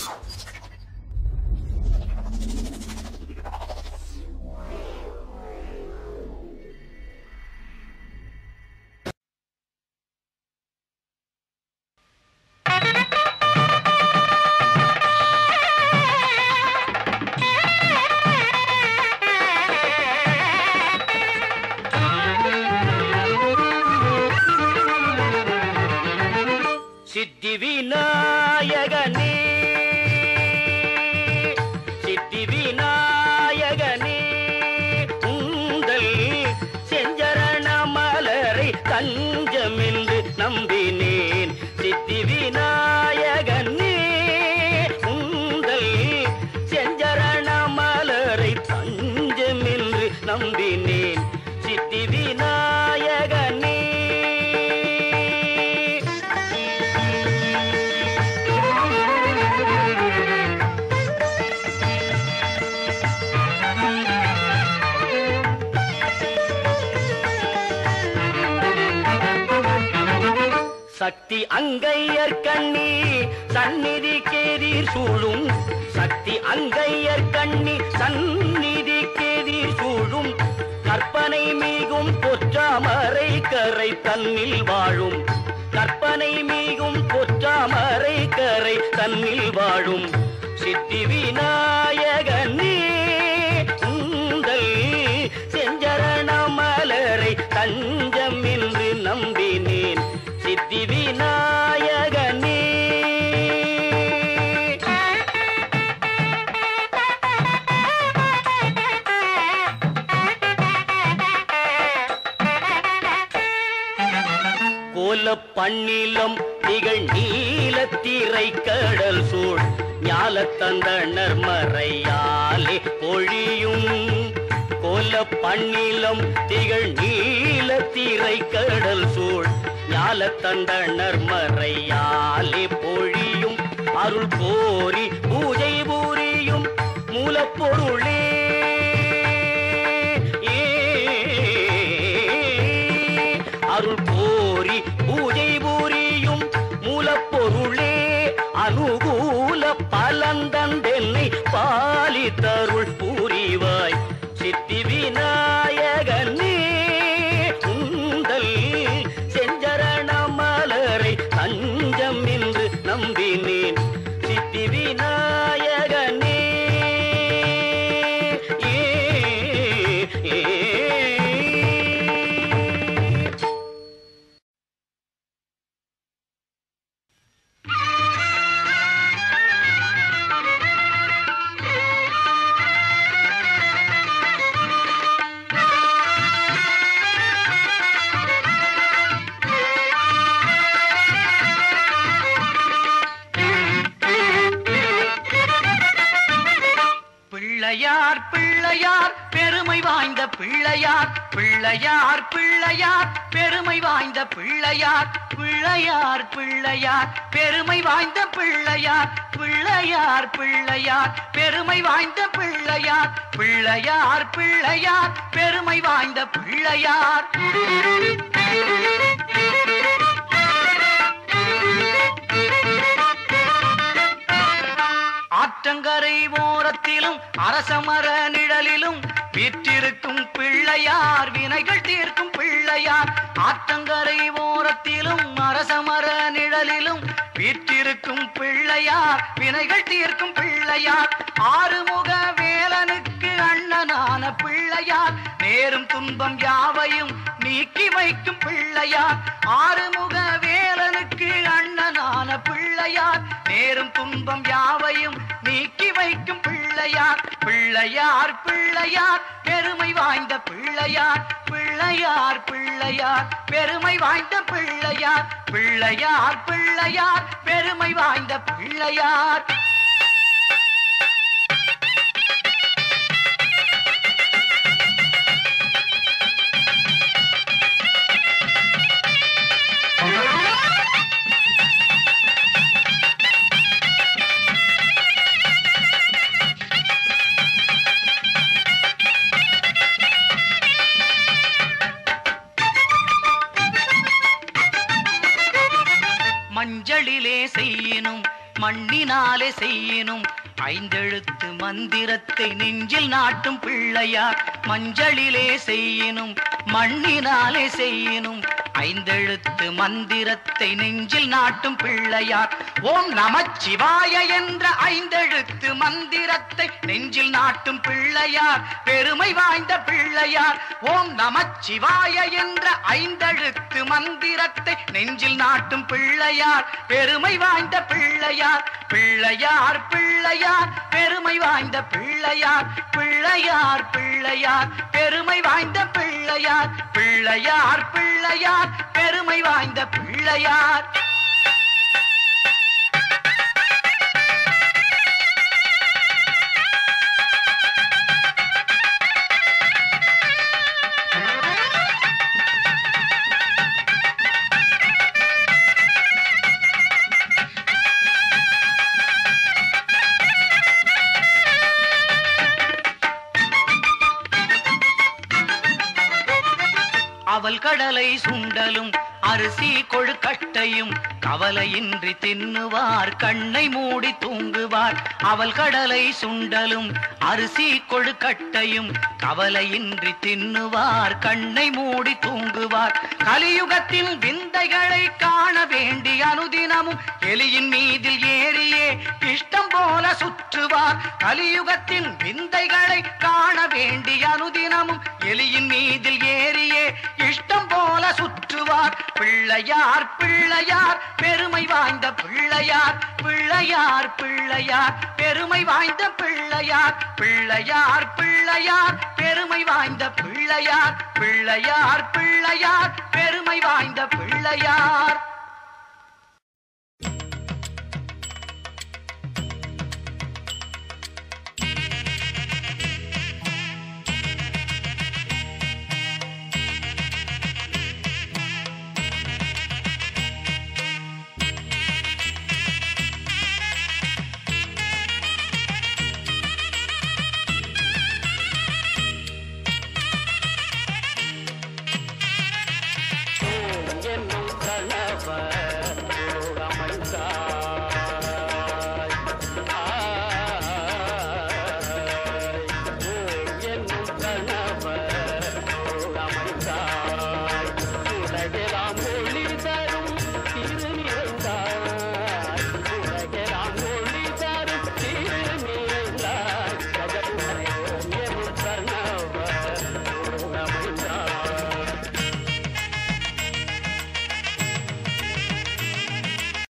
சித்தி விநாயகனே சித்தி விநாயகனே உங்கள் செஞ்சரண மலரை தஞ்சமென்று நம்பினேன் சித்தி விநாயகனே உங்கள் செஞ்சரண மலரை தஞ்சமென்று நம்பினேன் சித்தி விநாயகனே சக்தி அங்கையர் கண்ணி சந்நிதி கேதீர் சூழும் சக்தி அங்கையர் கண்ணி சந்நிதி கேதீர் சூழும் கற்பனை மீகும் பொற்றாமரை கரை தன்னில் வாழும் கற்பனை மீகும் பொற்றாமரை கரை தன்னில் வாழும் சித்தி விநாயகனே உங்கள் செஞ்சரண மலரை தஞ்சம் என்று நம்பினேன் சித்தி விநாயகனே கோல பண்ணிலம் திகழ் நீலத்திரை கடல் சூழ் ஞால தந்தனர் மறையாலே பொழியும் கோல பண்ணிலம் திகழ் நீலத்திரை கடல் சூழ் ஞால தந்தனர் மறையாலே பொழியும் அருள் கோரி பூஜை பூரியும் மூலப்பொருளே அருள் கோரி பூஜை பூரியும் மூலப்பொருளே அனுகூல பலந்தந்தென்னை பாலித்தருள் பூரிவாய் சித்தி விநாயகனே உந்தல் செஞ்சரண மலரை தஞ்சம் என்று நம்பினேன் சித்தி விநாயகனே ஏ ஏ பிள்ளையார் பிள்ளையார் பெருமை வாய்ந்த பிள்ளையார் பிள்ளையார் பிள்ளையார் பெருமை வாய்ந்த பிள்ளையார் பிள்ளையார் பிள்ளையார் பெருமை வாய்ந்த பிள்ளையார் பிள்ளையார் பிள்ளையார் பெருமை வாய்ந்த பிள்ளையார் பிள்ளையார் பிள்ளையார் பெருமை வாய்ந்த பிள்ளையார் ஆற்றங்கரை ஓரத்திலும் அரசமர நிழலிலும் வீற்றிருக்கும் பிள்ளையார் வினைகள் தீர்க்கும் பிள்ளையார் ஆற்றங்கரை ஓரத்திலும் அரசமர நிழலிலும் வீற்றிருக்கும் பிள்ளையார் வினைகள் தீர்க்கும் பிள்ளையார் ஆறுமுக வேலனுக்கு அண்ணனான பிள்ளையார் நேரும் துன்பம் யாவையும் நீக்கி வைக்கும் பிள்ளையார் ஆறுமுக வேலனுக்கு அண்ணனான பிள்ளையார் நேரும் துன்பம் யாவையும் நீக்கி வைக்கும் பிள்ளையார் பிள்ளையார் பிள்ளையார் பெருமை வாய்ந்த பிள்ளையார் பிள்ளையார் பிள்ளையார் பெருமை வாய்ந்த பிள்ளையார் பிள்ளையார் பிள்ளையார் பெருமை வாய்ந்த பிள்ளையார் மஞ்சளிலே செய்யினும் மண்ணினாலே செய்யினும் ஐந்தெழுத்து மந்திரத்தை நெஞ்சில் நாட்டும் பிள்ளையார் மஞ்சளிலே செய்யினும் மண்ணினாலே செய்யினும் ஐந்தெழுத்து மந்திரத்தை நெஞ்சில் நாட்டும் பிள்ளையார் ஓம் நமச்சிவாய என்ற ஐந்தெழுத்து மந்திரத்தை நெஞ்சில் நாட்டும் பிள்ளையார் பெருமை வாய்ந்த பிள்ளையார் ஓம் நமச்சிவாய என்ற ஐந்தெழுத்து மந்திரத்தை நெஞ்சில் நாட்டும் பிள்ளையார் பெருமை வாய்ந்த பிள்ளையார் பிள்ளையார் பிள்ளையார் பெருமை வாய்ந்த பிள்ளையார் பிள்ளையார் பிள்ளையார் பெருமை வாய்ந்த பிள்ளையார் பிள்ளையார் பிள்ளையார் பெருமை வாய்ந்த பிள்ளையார் அவல் கடலை சுண்டலும் அரிசி கொழுக்கட்டையும் கவலையின்றி தின்னுவார் கண்ணை மூடி தூங்குவார் அவல் கடலை சுண்டலும் அரிசி கொழுக்கட்டையும் கவலையின்றி தின்னுவார் கண்ணை மூடி தூங்குவார் கலியுகத்தின் விந்தைகளை காண வேண்டி அனுதினமும் எலியின் மீதில் ஏறியே இஷ்டம் போல சுற்றுவார் கலியுகத்தின் விந்தைகளை காண வேண்டி அனுதினமும் எலியின் மீதில் ஏறியே இஷ்டம் போல சுற்றுவார் பிள்ளையார் பிள்ளையார் பெருமை வாய்ந்த பிள்ளையார் பிள்ளையார் பிள்ளையார் பெருமை வாய்ந்த பிள்ளையார் பிள்ளையார் பிள்ளையார் பெருமை வாய்ந்த பிள்ளையார் பிள்ளையார் பிள்ளையார் பெருமை வாய்ந்த பிள்ளையார் என்னும் கணவர்